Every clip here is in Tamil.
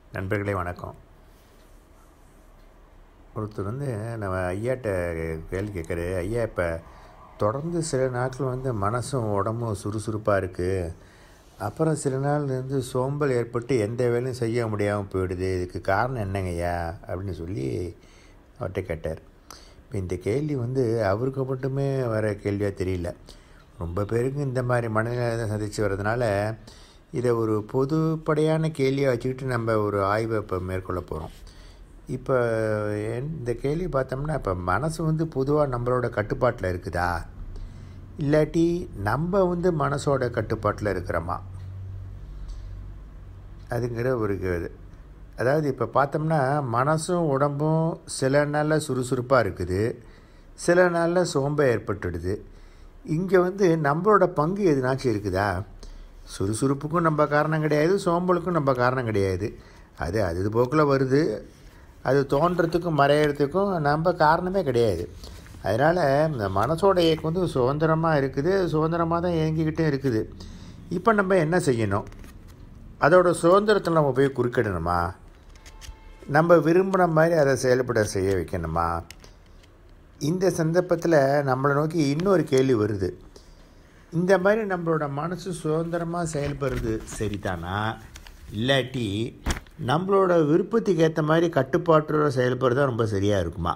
நண்பர்களே வணக்கம் ஒருத்தர் வந்து நம்ம ஐயாட்ட கேள்வி கேட்குறாரு ஐயா இப்போ தொடர்ந்து சில நாட்கள் வந்து மனசும் உடம்பும் சுறுசுறுப்பாக இருக்குது அப்புறம் சில நாள் வந்து சோம்பல் ஏற்பட்டு எந்த வேலையும் செய்ய முடியாமல் போயிடுது இதுக்கு காரணம் என்னங்க ஐயா அப்படின்னு சொல்லி அவர்கிட்ட கேட்டார் இப்போ இந்த கேள்வி வந்து அவருக்கு மட்டுமே வர கேள்வியாக தெரியல ரொம்ப பேருக்கு இந்த மாதிரி மனநிலை சந்தித்து வர்றதுனால இதை ஒரு பொதுப்படையான கேள்வியாக வச்சுக்கிட்டு நம்ம ஒரு ஆய்வை இப்போ மேற்கொள்ள போகிறோம் இப்போ இந்த கேள்வி பார்த்தோம்னா இப்போ மனசு வந்து பொதுவாக நம்மளோட கட்டுப்பாட்டில் இருக்குதா இல்லாட்டி நம்ம வந்து மனசோட கட்டுப்பாட்டில் இருக்கிறோமா அதுங்கிற ஒரு இது அதாவது இப்போ பார்த்தோம்னா மனசும் உடம்பும் சில நாளில் சுறுசுறுப்பாக இருக்குது சில நாளில் சோம்பை ஏற்பட்டுடுது இங்கே வந்து நம்மளோட பங்கு எதுனாச்சும் இருக்குதா சுறுசுறுப்புக்கும் நம்ம காரணம் கிடையாது சோம்பலுக்கும் நம்ம காரணம் கிடையாது அது அது போக்கில் வருது அது தோன்றதுக்கும் மறையிறதுக்கும் நம்ம காரணமே கிடையாது அதனால் இந்த மனசோட இயக்கம் வந்து சுதந்திரமாக இருக்குது சுதந்திரமாக தான் இயங்கிக்கிட்டே இருக்குது இப்போ நம்ம என்ன செய்யணும் அதோட சுதந்திரத்தில் நம்ம போய் குறுக்கிடணுமா நம்ம விரும்பின மாதிரி அதை செயல்பட செய்ய வைக்கணுமா இந்த சந்தர்ப்பத்தில் நம்மளை நோக்கி இன்னொரு கேள்வி வருது இந்த மாதிரி நம்மளோட மனசு சுதந்திரமாக செயல்படுறது சரிதானா இல்லாட்டி நம்மளோட விருப்பத்துக்கு ஏற்ற மாதிரி கட்டுப்பாட்டோட செயல்படுறது ரொம்ப சரியாக இருக்குமா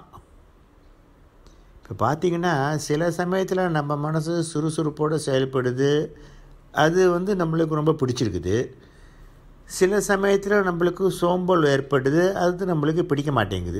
இப்போ பார்த்திங்கன்னா சில சமயத்தில் நம்ம மனசு சுறுசுறுப்போடு செயல்படுது அது வந்து நம்மளுக்கு ரொம்ப பிடிச்சிருக்குது சில சமயத்தில் நம்மளுக்கு சோம்பல் ஏற்படுது அது நம்மளுக்கு பிடிக்க மாட்டேங்குது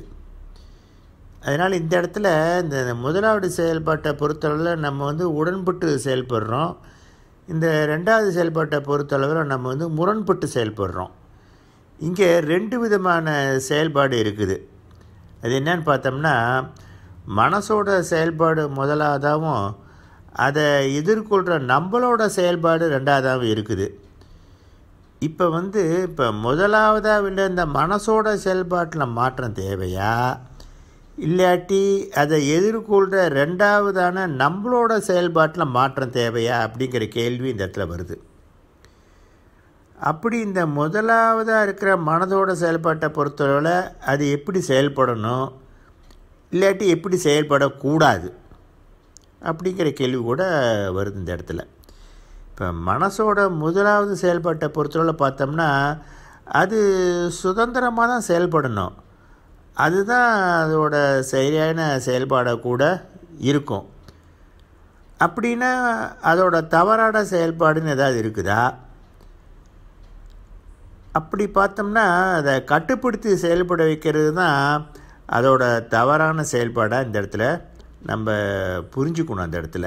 அதனால் இந்த இடத்துல இந்த முதலாவது செயல்பாட்டை பொறுத்தளவில் நம்ம வந்து உடன்பட்டு செயல்படுறோம் இந்த ரெண்டாவது செயல்பாட்டை பொறுத்தளவில் நம்ம வந்து முரண்பட்டு செயல்படுறோம் இங்கே ரெண்டு விதமான செயல்பாடு இருக்குது அது என்னன்னு பார்த்தோம்னா மனசோட செயல்பாடு முதலாவதாகவும் அதை எதிர்கொள்கிற நம்மளோட செயல்பாடு ரெண்டாவதாகவும் இருக்குது இப்போ வந்து இப்போ முதலாவதாக விட இந்த மனசோட செயல்பாட்டில் மாற்றம் தேவையா இல்லாட்டி அதை எதிர்கொள்கிற ரெண்டாவதான நம்மளோட செயல்பாட்டில் மாற்றம் தேவையா அப்படிங்கிற கேள்வி இந்த இடத்துல வருது அப்படி இந்த முதலாவதாக இருக்கிற மனதோட செயல்பாட்டை பொறுத்தளவில் அது எப்படி செயல்படணும் இல்லாட்டி எப்படி செயல்படக்கூடாது அப்படிங்கிற கேள்வி கூட வருது இந்த இடத்துல இப்போ மனசோட முதலாவது செயல்பாட்டை பொறுத்தளவில் பார்த்தோம்னா அது சுதந்திரமாக தான் செயல்படணும் அதுதான் அதோட சரியான செயல்பாடாக கூட இருக்கும் அப்படின்னா அதோட தவறான செயல்பாடுன்னு ஏதாவது இருக்குதா அப்படி பார்த்தோம்னா அதை கட்டுப்படுத்தி செயல்பட வைக்கிறது தான் அதோட தவறான செயல்பாடாக இந்த இடத்துல நம்ம புரிஞ்சுக்கணும் அந்த இடத்துல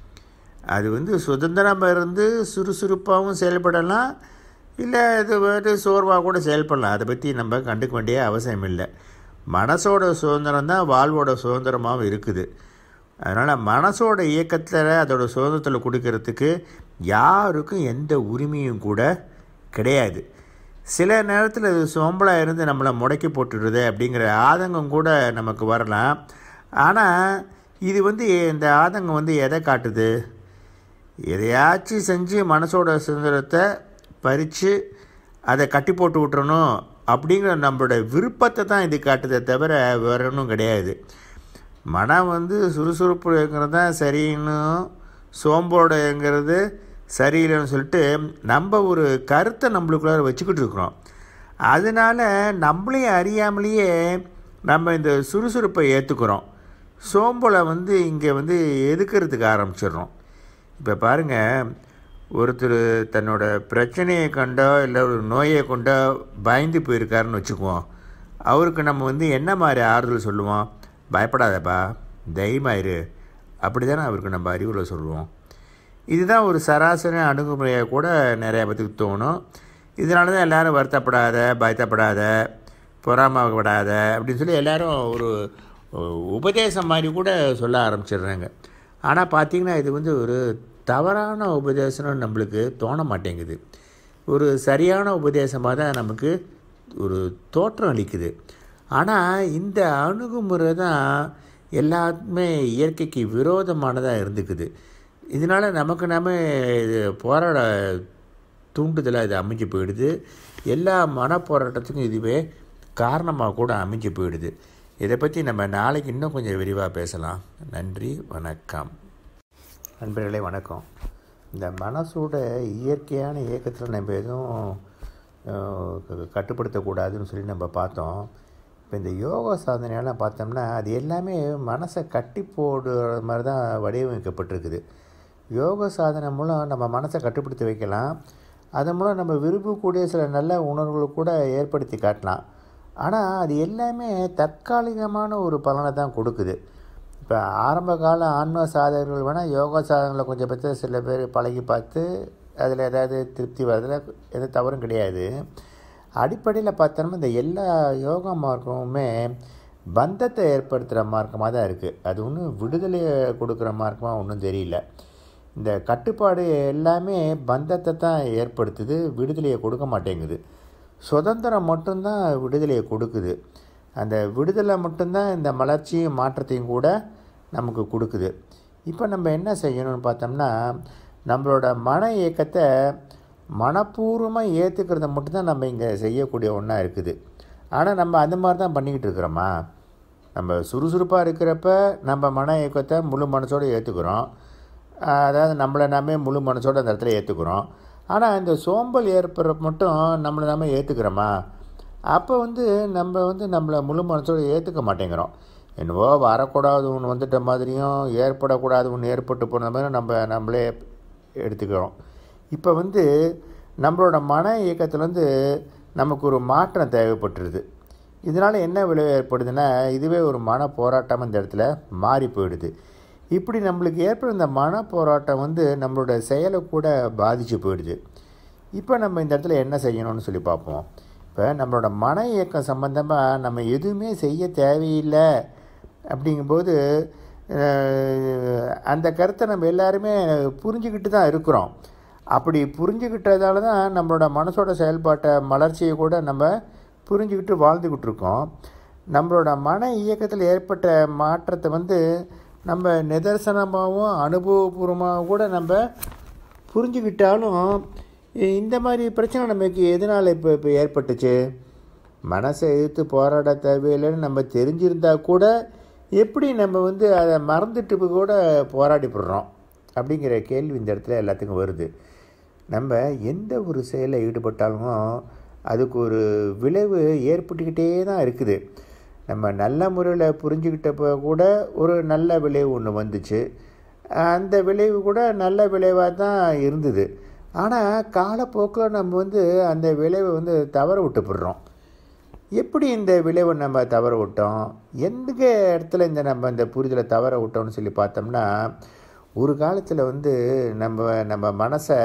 அது வந்து சுதந்திரமாக இருந்து சுறுசுறுப்பாகவும் செயல்படலாம் இல்லை இது வந்து சோர்வாக கூட செயல்படலாம் அதை பற்றி நம்ம கண்டுக்க வேண்டிய அவசியம் இல்லை மனசோட சுதந்திரம் தான் வாழ்வோட சுதந்திரமாகவும் இருக்குது அதனால் மனசோட இயக்கத்தில் அதோட சுதந்திரத்தில் கொடுக்கறதுக்கு யாருக்கும் எந்த உரிமையும் கூட கிடையாது சில நேரத்தில் இது சோம்பலாக இருந்து நம்மளை முடக்கி போட்டுடுது அப்படிங்கிற ஆதங்கம் கூட நமக்கு வரலாம் ஆனால் இது வந்து இந்த ஆதங்கம் வந்து எதை காட்டுது எதையாச்சும் செஞ்சு மனசோட சுதந்திரத்தை பறித்து அதை கட்டி போட்டு விட்டுறணும் அப்படிங்கிற நம்மளோட விருப்பத்தை தான் இது காட்டுதே தவிர வேற ஒன்றும் கிடையாது மனம் வந்து சுறுசுறுப்பு இருக்கிறது தான் சரின்னு சோம்போடுங்கிறது சரியில்லைன்னு சொல்லிட்டு நம்ம ஒரு கருத்தை நம்மளுக்குள்ளார வச்சுக்கிட்டு இருக்கிறோம் அதனால் நம்மளையும் அறியாமலேயே நம்ம இந்த சுறுசுறுப்பை ஏற்றுக்கிறோம் சோம்பலை வந்து இங்கே வந்து எதுக்கிறதுக்கு ஆரம்பிச்சிடுறோம் இப்போ பாருங்கள் ஒருத்தர் தன்னோட பிரச்சனையை கண்டோ இல்லை ஒரு நோயை கொண்டோ பயந்து போயிருக்காருன்னு வச்சுக்குவோம் அவருக்கு நம்ம வந்து என்ன மாதிரி ஆறுதல் சொல்லுவோம் பயப்படாதப்பா தைரியமாயிரு அப்படி தானே அவருக்கு நம்ம அறிவுரை சொல்லுவோம் இதுதான் ஒரு சராசரி அணுகுமுறையாக கூட நிறையா பேத்துக்கு தோணும் இதனால தான் எல்லோரும் வருத்தப்படாத பயத்தப்படாத பொறாமப்படாத அப்படின்னு சொல்லி எல்லோரும் ஒரு உபதேசம் மாதிரி கூட சொல்ல ஆரம்பிச்சிடுறாங்க ஆனால் பார்த்திங்கன்னா இது வந்து ஒரு தவறான உபதேசம்னு நம்மளுக்கு தோண மாட்டேங்குது ஒரு சரியான உபதேசமாக தான் நமக்கு ஒரு தோற்றம் அளிக்குது ஆனால் இந்த அணுகுமுறை தான் எல்லாத்துமே இயற்கைக்கு விரோதமானதாக இருந்துக்குது இதனால் நமக்கு நம்ம இது போராட தூண்டுதலாக இது அமைஞ்சு போயிடுது எல்லா மனப்போராட்டத்துக்கும் இதுவே காரணமாக கூட அமைஞ்சு போயிடுது இதை பற்றி நம்ம நாளைக்கு இன்னும் கொஞ்சம் விரிவாக பேசலாம் நன்றி வணக்கம் நண்பர்களே வணக்கம் இந்த மனசோட இயற்கையான இயக்கத்தில் நம்ம எதுவும் அஹ், கட்டுப்படுத்தக்கூடாதுன்னு சொல்லி நம்ம பார்த்தோம் இப்போ இந்த யோகா சாதனையெல்லாம் பார்த்தோம்னா அது எல்லாமே மனசை கட்டி போடுற மாதிரி தான் வடிவமைக்கப்பட்டிருக்குது யோக சாதனை மூலம் நம்ம மனசை கட்டுப்படுத்தி வைக்கலாம் அதன் மூலம் நம்ம விரும்பக்கூடிய சில நல்ல உணர்வுகளை கூட ஏற்படுத்தி காட்டலாம் ஆனால் அது எல்லாமே தற்காலிகமான ஒரு பலனை தான் கொடுக்குது இப்போ ஆரம்ப கால ஆன்ம சாதகர்கள் வேணால் யோகா சாதனைகளை கொஞ்சம் பற்றி சில பேர் பழகி பார்த்து அதில் ஏதாவது திருப்தி வரதில் எந்த தவறும் கிடையாது அடிப்படையில் பார்த்தோம்னா இந்த எல்லா யோகா மார்க்கமுமே பந்தத்தை ஏற்படுத்துகிற மார்க்கமாக தான் இருக்குது அது ஒன்றும் விடுதலையை கொடுக்குற மார்க்கமாக ஒன்றும் தெரியல இந்த கட்டுப்பாடு எல்லாமே பந்தத்தை தான் ஏற்படுத்துது விடுதலையை கொடுக்க மாட்டேங்குது சுதந்திரம் மட்டும்தான் விடுதலையை கொடுக்குது அந்த விடுதலை மட்டும்தான் இந்த மலர்ச்சியும் மாற்றத்தையும் கூட நமக்கு கொடுக்குது இப்போ நம்ம என்ன செய்யணும்னு பார்த்தோம்னா நம்மளோட மன இயக்கத்தை மனப்பூர்வமாக ஏற்றுக்கிறத மட்டும்தான் நம்ம இங்கே செய்யக்கூடிய ஒன்றா இருக்குது ஆனால் நம்ம அந்த மாதிரி தான் பண்ணிக்கிட்டு இருக்கிறோமா நம்ம சுறுசுறுப்பாக இருக்கிறப்ப நம்ம மன இயக்கத்தை முழு மனசோடு ஏற்றுக்கிறோம் அதாவது நம்மளை நாமே முழு மனசோடு அந்த இடத்துல ஏற்றுக்கிறோம் ஆனால் இந்த சோம்பல் ஏற்படுறப்ப மட்டும் நம்மளை நாம ஏற்றுக்கிறோமா அப்போ வந்து நம்ம வந்து நம்மளை முழு மனசோடு ஏற்றுக்க மாட்டேங்கிறோம் என்னவோ வரக்கூடாது ஒன்று வந்துட்ட மாதிரியும் ஏற்படக்கூடாது ஒன்று ஏற்பட்டு போன மாதிரியும் நம்ம நம்மளே எடுத்துக்கிறோம் இப்போ வந்து நம்மளோட மன இயக்கத்தில் வந்து நமக்கு ஒரு மாற்றம் தேவைப்பட்டுருது இதனால் என்ன விளைவு ஏற்படுதுன்னா இதுவே ஒரு மன போராட்டம் இந்த இடத்துல மாறி போயிடுது இப்படி நம்மளுக்கு ஏற்படும் இந்த மன போராட்டம் வந்து நம்மளோட செயலை கூட பாதித்து போயிடுது இப்போ நம்ம இந்த இடத்துல என்ன செய்யணும்னு சொல்லி பார்ப்போம் இப்போ நம்மளோட மன இயக்கம் சம்மந்தமாக நம்ம எதுவுமே செய்ய தேவையில்லை அப்படிங்கும்போது அஹ், அந்த கருத்தை நம்ம எல்லாருமே புரிஞ்சுக்கிட்டு தான் இருக்கிறோம் அப்படி புரிஞ்சுக்கிட்டதால தான் நம்மளோட மனசோட செயல்பாட்டை மலர்ச்சியை கூட நம்ம புரிஞ்சுக்கிட்டு வாழ்ந்துக்கிட்டு இருக்கோம் நம்மளோட மன இயக்கத்தில் ஏற்பட்ட மாற்றத்தை வந்து நம்ம நிதர்சனமாகவும் அனுபவபூர்வமாக கூட நம்ம புரிஞ்சுக்கிட்டாலும் இந்த மாதிரி பிரச்சனை நமக்கு எதனால் இப்போ இப்போ ஏற்பட்டுச்சு மனசை எதிர்த்து போராட தேவையில்லைன்னு நம்ம தெரிஞ்சிருந்தா கூட எப்படி நம்ம வந்து அதை மறந்துட்டு கூட போராடிப்படுறோம் அப்படிங்கிற கேள்வி இந்த இடத்துல எல்லாத்துக்கும் வருது நம்ம எந்த ஒரு செயலில் ஈடுபட்டாலும் அதுக்கு ஒரு விளைவு ஏற்பட்டுக்கிட்டே தான் இருக்குது நம்ம நல்ல முறையில் புரிஞ்சுக்கிட்டப்போ கூட ஒரு நல்ல விளைவு ஒன்று வந்துச்சு அந்த விளைவு கூட நல்ல விளைவாக தான் இருந்தது ஆனால் காலப்போக்கில் நம்ம வந்து அந்த விளைவை வந்து தவற விட்டுப்படுறோம் எப்படி இந்த விளைவை நம்ம தவற விட்டோம் எந்த இடத்துல இந்த நம்ம இந்த புரிதலை தவற விட்டோம்னு சொல்லி பார்த்தோம்னா ஒரு காலத்தில் வந்து நம்ம நம்ம மனசை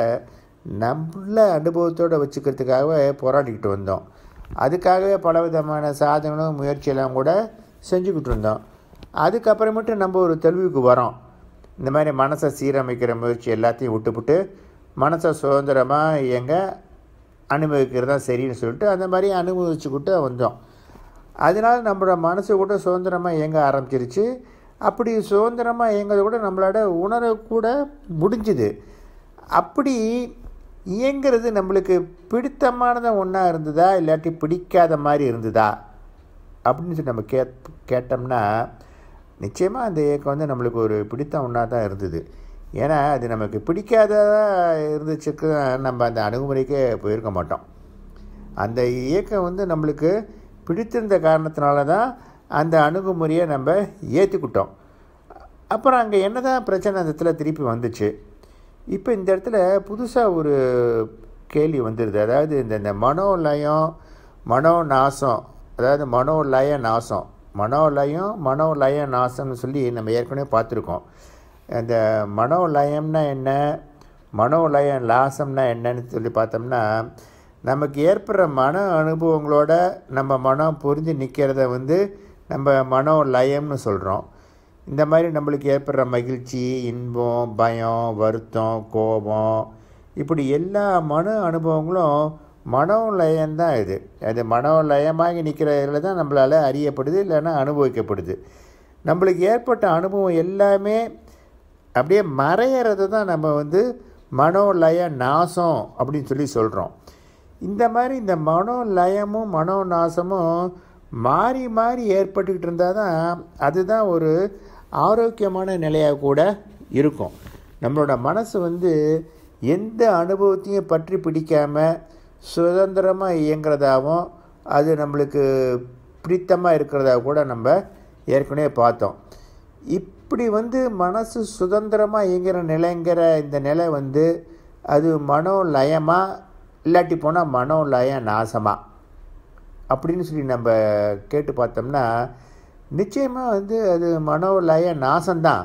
நல்ல அனுபவத்தோடு வச்சுக்கிறதுக்காகவே போராடிக்கிட்டு வந்தோம் அதுக்காகவே பலவிதமான சாதனைகளும் முயற்சியெல்லாம் கூட செஞ்சுக்கிட்டு இருந்தோம் அதுக்கப்புறமேட்டு நம்ம ஒரு தெளிவுக்கு வரோம் இந்த மாதிரி மனசை சீரமைக்கிற முயற்சி எல்லாத்தையும் விட்டுப்புட்டு மனசை சுதந்திரமாக இயங்க அனுபவிக்கிறது தான் சரின்னு சொல்லிட்டு அந்த மாதிரி அனுபவிச்சுக்கிட்டு வந்தோம் அதனால நம்மளோட மனசு கூட சுதந்திரமாக இயங்க ஆரம்பிச்சிருச்சு அப்படி சுதந்திரமாக இயங்கிறத கூட நம்மளோட உணரக்கூட முடிஞ்சுது அப்படி இயங்கிறது நம்மளுக்கு பிடித்தமானத ஒன்றா இருந்ததா இல்லாட்டி பிடிக்காத மாதிரி இருந்ததா அப்படின்னு சொல்லி நம்ம கே கேட்டோம்னா நிச்சயமாக அந்த இயக்கம் வந்து நம்மளுக்கு ஒரு பிடித்த ஒன்றா தான் இருந்தது ஏன்னா அது நமக்கு பிடிக்காததா இருந்துச்சுக்கு நம்ம அந்த அணுகுமுறைக்கே போயிருக்க மாட்டோம் அந்த இயக்கம் வந்து நம்மளுக்கு பிடித்திருந்த காரணத்தினால தான் அந்த அணுகுமுறையை நம்ம ஏற்றுக்கிட்டோம் அப்புறம் அங்கே என்ன தான் பிரச்சனை அந்த இடத்துல திருப்பி வந்துச்சு இப்போ இந்த இடத்துல புதுசாக ஒரு கேள்வி வந்துடுது அதாவது இந்த இந்த மனோலயம் மனோநாசம் அதாவது மனோலய நாசம் மனோலயம் மனோலய நாசம்னு சொல்லி நம்ம ஏற்கனவே பார்த்துருக்கோம் அந்த மனோலயம்னா என்ன மனோலய லாசம்னா என்னன்னு சொல்லி பார்த்தோம்னா நமக்கு ஏற்படுற மன அனுபவங்களோட நம்ம மனம் புரிஞ்சு நிற்கிறத வந்து நம்ம மனோலயம்னு சொல்கிறோம் இந்த மாதிரி நம்மளுக்கு ஏற்படுற மகிழ்ச்சி இன்பம் பயம் வருத்தம் கோபம் இப்படி எல்லா மன அனுபவங்களும் மனோலயம்தான் இது அது மனோலயமாகி நிற்கிறதுல தான் நம்மளால் அறியப்படுது இல்லைன்னா அனுபவிக்கப்படுது நம்மளுக்கு ஏற்பட்ட அனுபவம் எல்லாமே அப்படியே மறையிறது தான் நம்ம வந்து மனோலய நாசம் அப்படின்னு சொல்லி சொல்கிறோம் இந்த மாதிரி இந்த மனோலயமும் மனோநாசமும் மாறி மாறி ஏற்பட்டுக்கிட்டு இருந்தால் தான் அதுதான் ஒரு ஆரோக்கியமான நிலையாக கூட இருக்கும் நம்மளோட மனசு வந்து எந்த அனுபவத்தையும் பற்றி பிடிக்காமல் சுதந்திரமாக இயங்குறதாகவும் அது நம்மளுக்கு பிடித்தமாக இருக்கிறதா கூட நம்ம ஏற்கனவே பார்த்தோம் இப்படி வந்து மனசு சுதந்திரமாக இயங்குகிற நிலைங்கிற இந்த நிலை வந்து அது மனோலயமாக இல்லாட்டி போனால் மனோலய நாசமாக அப்படின்னு சொல்லி நம்ம கேட்டு பார்த்தோம்னா நிச்சயமாக வந்து அது மனோலய நாசம்தான்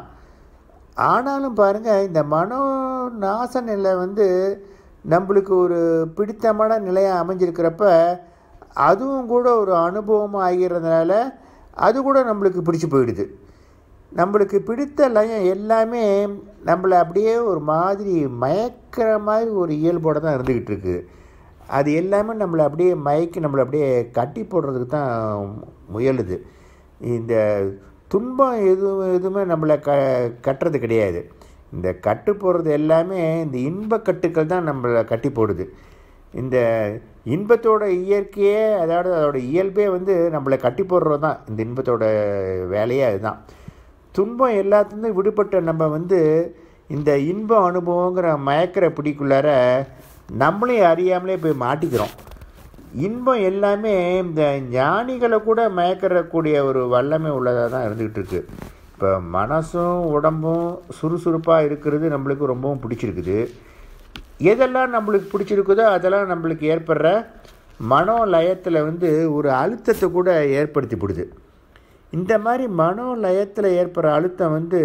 ஆனாலும் பாருங்கள் இந்த மனோ நாச நிலை வந்து நம்மளுக்கு ஒரு பிடித்தமான நிலையாக அமைஞ்சிருக்கிறப்ப அதுவும் கூட ஒரு அனுபவமாக ஆகிறதுனால அது கூட நம்மளுக்கு பிடிச்சி போயிடுது நம்மளுக்கு பிடித்த லயம் எல்லாமே நம்மளை அப்படியே ஒரு மாதிரி மயக்கிற மாதிரி ஒரு இயல்போடு தான் இருந்துக்கிட்டு இருக்குது அது எல்லாமே நம்மளை அப்படியே மயக்கி நம்மளை அப்படியே கட்டி போடுறதுக்கு தான் முயலுது இந்த துன்பம் எதுவும் எதுவுமே நம்மளை க கட்டுறது கிடையாது இந்த கட்டு போடுறது எல்லாமே இந்த இன்பக்கட்டுக்கள் தான் நம்மளை கட்டி போடுது இந்த இன்பத்தோட இயற்கையே அதாவது அதோட இயல்பே வந்து நம்மளை கட்டி போடுறது தான் இந்த இன்பத்தோட வேலையே அதுதான் துன்பம் எல்லாத்துலேருந்து விடுபட்ட நம்ம வந்து இந்த இன்ப அனுபவங்கிற மயக்கிற பிடிக்குள்ளார நம்மளையும் அறியாமலே போய் மாட்டிக்கிறோம் இன்பம் எல்லாமே இந்த ஞானிகளை கூட மயக்கிறக்கூடிய ஒரு வல்லமை உள்ளதாக தான் இருந்துக்கிட்டு இருக்கு இப்போ மனசும் உடம்பும் சுறுசுறுப்பாக இருக்கிறது நம்மளுக்கு ரொம்பவும் பிடிச்சிருக்குது எதெல்லாம் நம்மளுக்கு பிடிச்சிருக்குதோ அதெல்லாம் நம்மளுக்கு ஏற்படுற மனோலயத்தில் வந்து ஒரு அழுத்தத்தை கூட ஏற்படுத்தி விடுது இந்த மாதிரி மனோலயத்தில் ஏற்படுற அழுத்தம் வந்து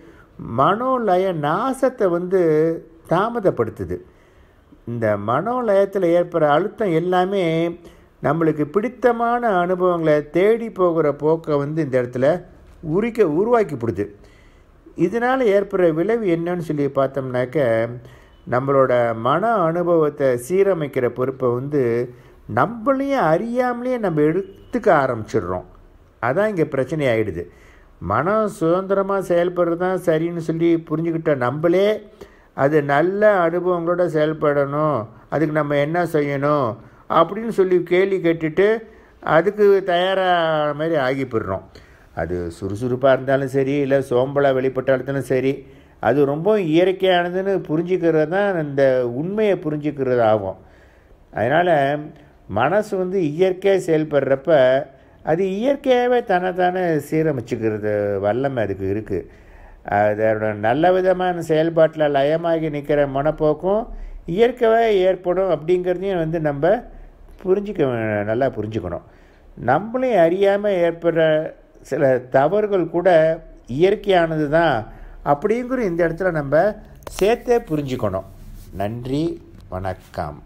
மனோலய நாசத்தை வந்து தாமதப்படுத்துது இந்த மனோலயத்தில் ஏற்படுற அழுத்தம் எல்லாமே நம்மளுக்கு பிடித்தமான அனுபவங்களை தேடி போகிற போக்கை வந்து இந்த இடத்துல உரிக்க உருவாக்கிப்படுது இதனால் ஏற்படுற விளைவு என்னன்னு சொல்லி பார்த்தோம்னாக்க நம்மளோட மன அனுபவத்தை சீரமைக்கிற பொறுப்பை வந்து நம்மளையும் அறியாமலேயே நம்ம எடுத்துக்க ஆரம்பிச்சிடுறோம் அதான் இங்கே பிரச்சனை ஆகிடுது மனம் சுதந்திரமாக செயல்படுறது தான் சரின்னு சொல்லி புரிஞ்சுக்கிட்ட நம்மளே அது நல்ல அனுபவங்களோட செயல்படணும் அதுக்கு நம்ம என்ன செய்யணும் அப்படின்னு சொல்லி கேள்வி கேட்டுட்டு அதுக்கு தயாராக மாதிரி ஆகி போயிடுறோம் அது சுறுசுறுப்பாக இருந்தாலும் சரி இல்லை சோம்பலாக வெளிப்பட்டாலும் சரி அது ரொம்ப இயற்கையானதுன்னு புரிஞ்சுக்கிறது தான் இந்த உண்மையை புரிஞ்சுக்கிறது ஆகும் அதனால் மனசு வந்து இயற்கையாக செயல்படுறப்ப அது இயற்கையாகவே தன்னைத்தானே சீரமைச்சுக்கிறது வல்லமை அதுக்கு இருக்குது அதோட நல்ல விதமான செயல்பாட்டில் லயமாகி நிற்கிற மனப்போக்கும் இயற்கையாக ஏற்படும் அப்படிங்கிறதையும் வந்து நம்ம புரிஞ்சிக்க நல்லா புரிஞ்சுக்கணும் நம்மளையும் அறியாமல் ஏற்படுற சில தவறுகள் கூட இயற்கையானது தான் அப்படிங்கிற இந்த இடத்துல நம்ம சேர்த்தே புரிஞ்சுக்கணும் நன்றி வணக்கம்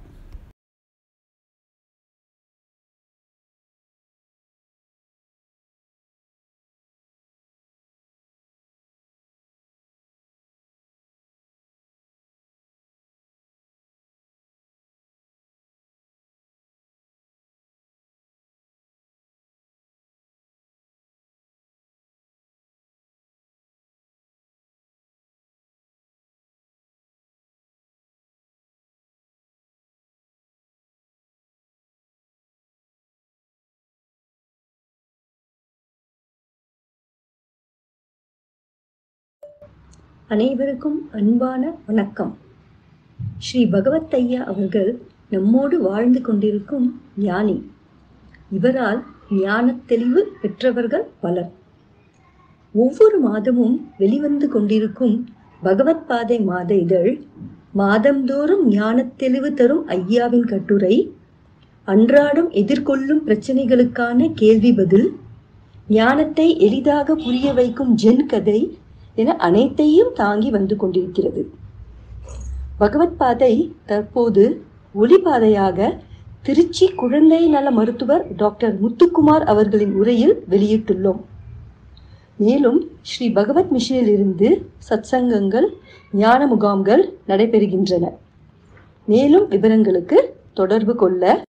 அனைவருக்கும் அன்பான வணக்கம் ஸ்ரீ பகவத் ஐயா அவர்கள் நம்மோடு வாழ்ந்து கொண்டிருக்கும் ஞானி இவரால் ஞானத் தெளிவு பெற்றவர்கள் பலர் ஒவ்வொரு மாதமும் வெளிவந்து கொண்டிருக்கும் பகவத் பாதை மாத இதழ் மாதந்தோறும் ஞானத் தெளிவு தரும் ஐயாவின் கட்டுரை அன்றாடம் எதிர்கொள்ளும் பிரச்சனைகளுக்கான கேள்வி பதில் ஞானத்தை எளிதாக புரிய வைக்கும் ஜென் கதை என அனைத்தையும் தாங்கி வந்து கொண்டிருக்கிறது பகவத் பாதை தற்போது ஒளிபாதையாக திருச்சி குழந்தை நல மருத்துவர் டாக்டர் முத்துக்குமார் அவர்களின் உரையில் வெளியிட்டுள்ளோம் மேலும் ஸ்ரீ பகவத் மிஷனில் இருந்து சத்சங்கங்கள் ஞான முகாம்கள் நடைபெறுகின்றன மேலும் விவரங்களுக்கு தொடர்பு கொள்ள